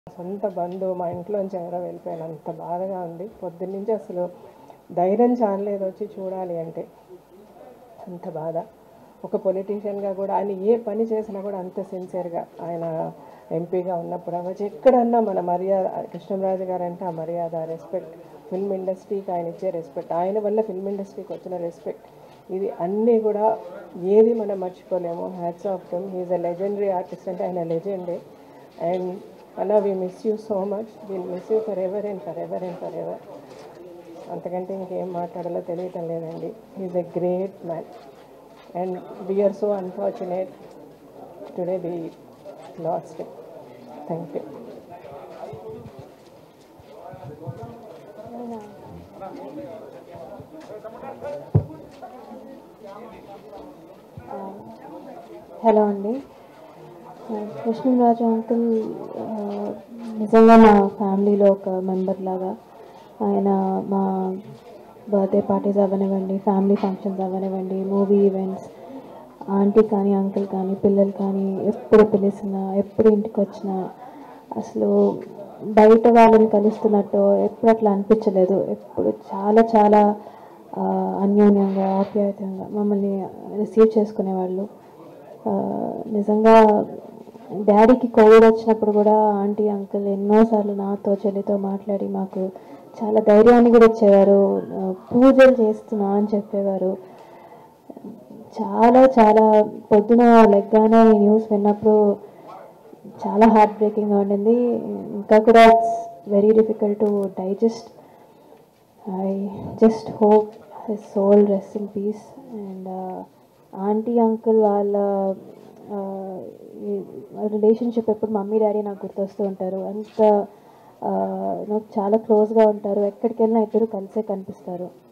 సొంత బంధువు మా ఇంట్లోంచి ఎవరో వెళ్ళిపోయాను అంత బాధగా ఉంది పొద్దున్నుంచి అసలు ధైర్యం చాలలేదు వచ్చి చూడాలి అంటే అంత బాధ ఒక పొలిటీషియన్గా కూడా ఆయన ఏ పని చేసినా కూడా అంత సిన్సియర్గా ఆయన ఎంపీగా ఉన్నప్పుడు అవ్వచ్చు ఎక్కడన్నా మన మర్యాద కృష్ణంరాజు గారు అంటే ఆ మర్యాద రెస్పెక్ట్ ఫిల్మ్ ఇండస్ట్రీకి ఆయన ఇచ్చే రెస్పెక్ట్ ఆయన వల్ల ఫిల్మ్ ఇండస్ట్రీకి వచ్చిన రెస్పెక్ట్ ఇది అన్నీ కూడా ఏది మనం మర్చిపోలేము hats off him he is a legendary artist అంటే ఆయన లెజెండే అండ్ అన్న we miss you so much we'll miss you forever and forever and forever అంతకంటే ఇంకేం మాట్లాడాలో తెలియటం లేదండి is a great man and we are so unfortunate today we lost thank you hello అండి Krishnaraju uncle ఆ, నిజంగా మా ఫ్యామిలీలో ఒక మెంబర్ లాగా ఆయన మా బర్త్డే పార్టీస్ అవ్వనివ్వండి ఫ్యామిలీ ఫంక్షన్స్ అవ్వనివ్వండి మూవీ ఈవెంట్స్ ఆంటీ కానీ అంకుల్ కానీ పిల్లలు కానీ ఎప్పుడు పిలిచినా ఎప్పుడు ఇంటికి వచ్చినా అసలు బయట వాళ్ళని కలుస్తున్నట్టు ఎప్పుడు అట్లా అనిపించలేదు ఎప్పుడు చాలా చాలా ఆ, అన్యోన్యంగా ఆప్యాయతంగా మమ్మల్ని రిసీవ్ చేసుకునేవాళ్ళు ఆ, నిజంగా డాడీకి కోవిడ్ వచ్చినప్పుడు కూడా ఆంటీ అంకుల్ ఎన్నోసార్లు నాతో చెల్లితో మాట్లాడి మాకు చాలా ధైర్యాన్ని కూడా ఇచ్చేవారు ఆ, పూజలు చేస్తున్నా అని చెప్పేవారు చాలా చాలా పొద్దున లెగ్గానే ఈ న్యూస్ విన్నప్పుడు చాలా హార్ట్ బ్రేకింగ్గా ఉండింది ఇంకా కూడా it's very difficult to digest I just hope his soul rest in peace and aunty uncle వాళ్ళ రిలేషన్షిప్ ఎప్పుడు మమ్మీ డాడీ నాకు గుర్తొస్తూ ఉంటారు అంత ఆ, నాకు చాలా క్లోజ్గా ఉంటారు ఎక్కడికి వెళ్ళినా ఇద్దరు కలిసే కనిపిస్తారు